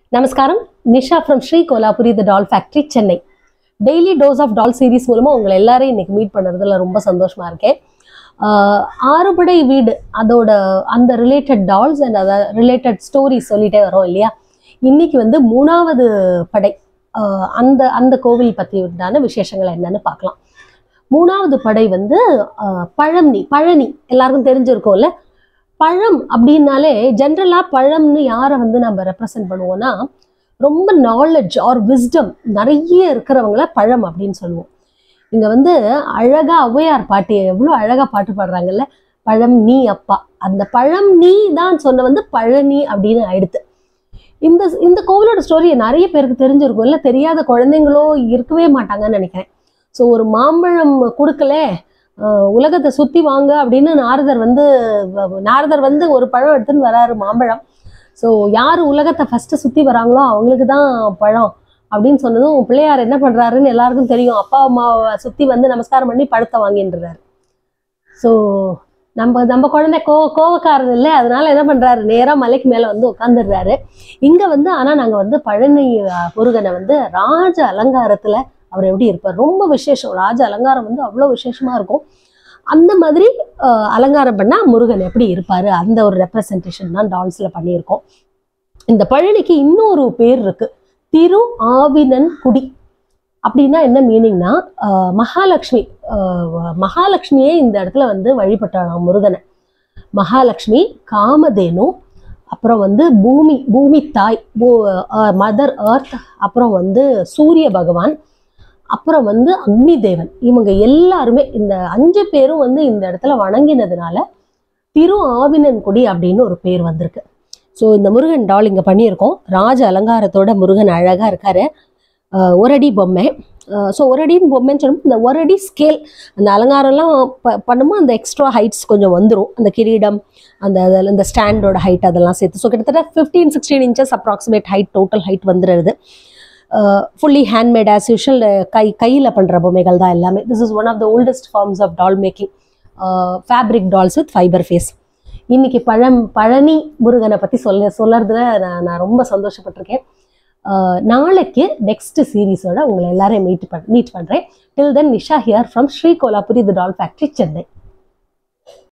நமஸ்காரம் Nisha from Shri Kolapuri the doll factory Chennai daily dose of doll series மூலமா உங்களை எல்லாரையும் இன்னைக்கு மீட் பண்ணுறதுல ரொம்ப சந்தோஷமா இருக்கேன் ஆஹ் ஆறுபடை வீடு அதோட அந்த ரிலேட்டட் டால்ஸ் அண்ட் அதை ரிலேட்டட் ஸ்டோரிஸ் சொல்லிட்டே வரோம் இல்லையா இன்னைக்கு வந்து மூணாவது படை ஆஹ் அந்த அந்த கோவில் பற்றி உண்டான விசேஷங்கள் என்னன்னு பார்க்கலாம் மூணாவது படை வந்து ஆஹ் பழனி பழனி எல்லாருக்கும் தெரிஞ்சிருக்கும்ல பழம் அப்படின்னாலே ஜென்ரலா பழம்னு யாரை வந்து நம்ம ரெப்ரசன்ட் பண்ணுவோம்னா ரொம்ப நாலேஜ் ஆர் விஸ்டம் நிறைய இருக்கிறவங்கள பழம் அப்படின்னு சொல்லுவோம் இங்க வந்து அழகா ஔவையார் பாட்டு எவ்வளோ அழகா பாட்டு பாடுறாங்கல்ல பழம் நீ அப்பா அந்த பழம் நீ தான் சொன்ன வந்து பழனி அப்படின்னு ஆயிடுத்து இந்த இந்த கோவிலோட ஸ்டோரி நிறைய பேருக்கு தெரிஞ்சிருக்கும் இல்லை தெரியாத குழந்தைங்களோ இருக்கவே மாட்டாங்கன்னு நினைக்கிறேன் ஸோ ஒரு மாம்பழம் கொடுக்கல ஆஹ் உலகத்தை சுத்தி வாங்க அப்படின்னு நாரதர் வந்து வ- நாரதர் வந்து ஒரு பழம் எடுத்துன்னு வராரு மாம்பழம் ஸோ யார் உலகத்தை ஃபர்ஸ்ட் சுத்தி வராங்களோ அவங்களுக்கு தான் பழம் அப்படின்னு சொன்னதும் பிள்ளையார் என்ன பண்றாருன்னு எல்லாருக்கும் தெரியும் அப்பா அம்மாவை சுத்தி வந்து நமஸ்காரம் பண்ணி பழத்தை வாங்கின்றாரு ஸோ நம்ம நம்ம குழந்தை கோ கோவக்காரன் இல்லை அதனால என்ன பண்றாரு நேரா மலைக்கு மேல வந்து உட்காந்துடுறாரு இங்க வந்து ஆனா நாங்க வந்து பழனி அஹ், முருகனை வந்து ராஜ அலங்காரத்துல அவர் எப்படி இருப்பார் ரொம்ப விசேஷம் ராஜ அலங்காரம் வந்து அவ்வளோ விசேஷமா இருக்கும் அந்த மாதிரி அஹ், அலங்காரம் பண்ணா முருகன் எப்படி இருப்பாரு அந்த ஒரு ரெப்ரசன்டேஷன் தான் டால்ஸ்ல பண்ணியிருக்கோம் இந்த பழனிக்கு இன்னொரு பேர் இருக்கு திரு ஆவினன் குடி அப்படின்னா என்ன மீனிங்னா மகாலட்சுமி அஹ், மகாலட்சுமியே இந்த இடத்துல வந்து வழிபட்டாளாம் முருகனை மகாலட்சுமி காமதேனு அப்புறம் வந்து பூமி பூமி தாய் மதர் earth அப்புறம் வந்து சூரிய பகவான் அப்புறம் வந்து அக்னி தேவன் இவங்க எல்லாருமே இந்த அஞ்சு பேரும் வந்து இந்த இடத்துல வணங்கினதுனால திரு ஆவினன் கொடி அப்படின்னு ஒரு பேர் வந்திருக்கு ஸோ இந்த முருகன் டால் இங்கே பண்ணியிருக்கோம் ராஜ அலங்காரத்தோட முருகன் அழகாக இருக்காரு அஹ் ஒரு அடி பொம்மை ஸோ ஒரு அடின்னு பொம்மைன்னு சொல்லும்போது இந்த ஒரு அடி ஸ்கேல் அந்த அலங்காரம்லாம் ப பண்ணும்போது அந்த எக்ஸ்ட்ரா ஹைட்ஸ் கொஞ்சம் வந்துடும் அந்த கிரீடம் அந்த அதில் இந்த ஸ்டாண்டோட ஹைட் அதெல்லாம் சேர்த்து ஸோ கிட்டத்தட்ட fifteen sixteen inches approximate height total height வந்துடுது ஃபுல்லி ஹேண்ட்மேட் ஆஸ் யூஷுவல் கை கையில் பண்ணுற பொம்மைகள் தான் எல்லாமே this is one of the oldest forms of doll making fabric dolls with fiber face இன்னைக்கு பழம் பழனி முருகனை பற்றி சொல்ல சொல்லறதுல நான் நான் ரொம்ப சந்தோஷப்பட்டிருக்கேன் அஹ் நாளைக்கு நெக்ஸ்ட் சீரீஸோட உங்களை எல்லாரையும் மீட் பண் மீட் பண்ணுறேன் till then Nisha here from Shri Kolapuri the doll factory Chennai